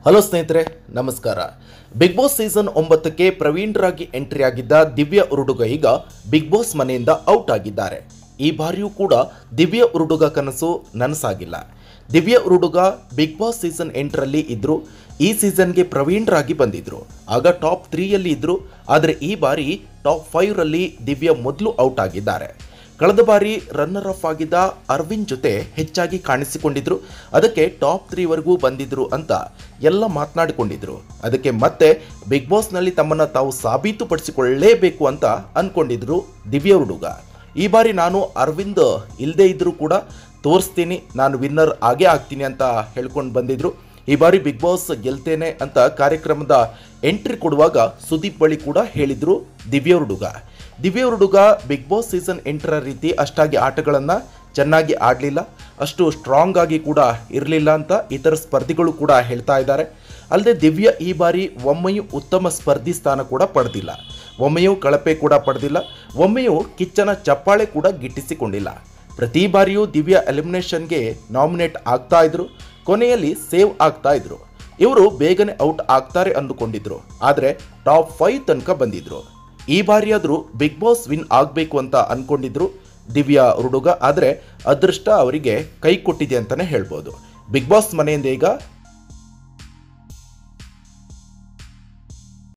hello ಸ್ನೇಹಿತರೆ ನಮಸ್ಕಾರ big boss season ಒಂಬತ್ತಕ್ಕೆ ಪ್ರವೀಣ್ರಾಗಿ ಎಂಟ್ರಿ ಆಗಿದ್ದ ದಿವ್ಯ ಉರುಡುಗ ಈಗ ಬಿಗ್ ಬಾಸ್ ಮನೆಯಿಂದ ಔಟ್ ಆಗಿದ್ದಾರೆ ಈ ಬಾರಿಯೂ ಕೂಡ ದಿವ್ಯ ಉರುಡುಗ ಕನಸು ನನಸಾಗಿಲ್ಲ ದಿವ್ಯ ಉರುಡುಗ ಬಿಗ್ ಬಾಸ್ ಸೀಸನ್ ಎಂಟರಲ್ಲಿ ಇದ್ರು ಈ ಸೀಸನ್ಗೆ ಪ್ರವೀಣ್ರಾಗಿ ಬಂದಿದ್ರು ಆಗ ಟಾಪ್ ತ್ರೀಯಲ್ಲಿ ಇದ್ರು ಆದರೆ ಈ ಬಾರಿ ಟಾಪ್ ಫೈವ್ರಲ್ಲಿ ದಿವ್ಯ ಮೊದಲು ಔಟ್ ಆಗಿದ್ದಾರೆ ಕಳೆದ ಬಾರಿ ರನ್ನರ್ ಅಫ್ ಆಗಿದ್ದ ಅರವಿಂದ್ ಜೊತೆ ಹೆಚ್ಚಾಗಿ ಕಾಣಿಸಿಕೊಂಡಿದ್ರು ಅದಕ್ಕೆ ಟಾಪ್ ತ್ರೀವರೆಗೂ ಬಂದಿದ್ರು ಅಂತ ಎಲ್ಲ ಮಾತನಾಡಿಕೊಂಡಿದ್ರು ಅದಕ್ಕೆ ಮತ್ತೆ ಬಿಗ್ ಬಾಸ್ನಲ್ಲಿ ತಮ್ಮನ್ನು ತಾವು ಸಾಬೀತುಪಡಿಸಿಕೊಳ್ಳಲೇಬೇಕು ಅಂತ ಅನ್ಕೊಂಡಿದ್ರು ದಿವ್ಯ ಹುಡುಗ ಈ ಬಾರಿ ನಾನು ಅರವಿಂದ್ ಇಲ್ಲದೇ ಇದ್ರೂ ಕೂಡ ತೋರಿಸ್ತೀನಿ ನಾನು ವಿನ್ನರ್ ಆಗೇ ಆಗ್ತೀನಿ ಅಂತ ಹೇಳ್ಕೊಂಡು ಬಂದಿದ್ರು ಈ ಬಾರಿ ಬಿಗ್ ಬಾಸ್ ಗೆಲ್ತೇನೆ ಅಂತ ಕಾರ್ಯಕ್ರಮದ ಎಂಟ್ರಿ ಕೊಡುವಾಗ ಸುದೀಪ್ ಬಳಿ ಕೂಡ ಹೇಳಿದ್ರು ದಿವ್ಯ ಹುಡುಗ ದಿವ್ಯ ಹುಡುಗ ಬಿಗ್ ಬಾಸ್ ಸೀಸನ್ ಎಂಟರ ರೀತಿ ಅಷ್ಟಾಗಿ ಆಟಗಳನ್ನು ಚೆನ್ನಾಗಿ ಆಡಲಿಲ್ಲ ಅಷ್ಟು ಸ್ಟ್ರಾಂಗ್ ಆಗಿ ಕೂಡ ಇರಲಿಲ್ಲ ಅಂತ ಇತರ ಸ್ಪರ್ಧಿಗಳು ಕೂಡ ಹೇಳ್ತಾ ಇದ್ದಾರೆ ಅಲ್ಲದೆ ದಿವ್ಯ ಈ ಬಾರಿ ಒಮ್ಮೆಯೂ ಉತ್ತಮ ಸ್ಪರ್ಧಿ ಸ್ಥಾನ ಕೂಡ ಪಡೆದಿಲ್ಲ ಒಮ್ಮೆಯೂ ಕಳಪೆ ಕೂಡ ಪಡೆದಿಲ್ಲ ಒಮ್ಮೆಯೂ ಕಿಚ್ಚನ ಚಪ್ಪಾಳೆ ಕೂಡ ಗಿಟ್ಟಿಸಿಕೊಂಡಿಲ್ಲ ಪ್ರತಿ ಬಾರಿಯೂ ದಿವ್ಯ ಎಲಿಮಿನೇಷನ್ಗೆ ನಾಮಿನೇಟ್ ಆಗ್ತಾ ಇದ್ರು ಕೊನೆಯಲ್ಲಿ ಸೇವ್ ಆಗ್ತಾ ಇದ್ರು ಇವರು ಬೇಗನೆ ಔಟ್ ಆಗ್ತಾರೆ ಅಂದುಕೊಂಡಿದ್ರು ಆದರೆ ಟಾಪ್ ಫೈವ್ ತನಕ ಬಂದಿದ್ರು ಈ ಬಾರಿಯಾದರೂ ಬಿಗ್ ಬಾಸ್ ವಿನ್ ಆಗಬೇಕು ಅಂತ ಅನ್ಕೊಂಡಿದ್ರು ದಿವ್ಯಾ ಹುಡುಗ ಆದರೆ ಅದೃಷ್ಟ ಅವರಿಗೆ ಕೈ ಕೊಟ್ಟಿದೆ ಅಂತಲೇ ಹೇಳ್ಬೋದು ಬಿಗ್ ಬಾಸ್ ಮನೆಯಿಂದ ಈಗ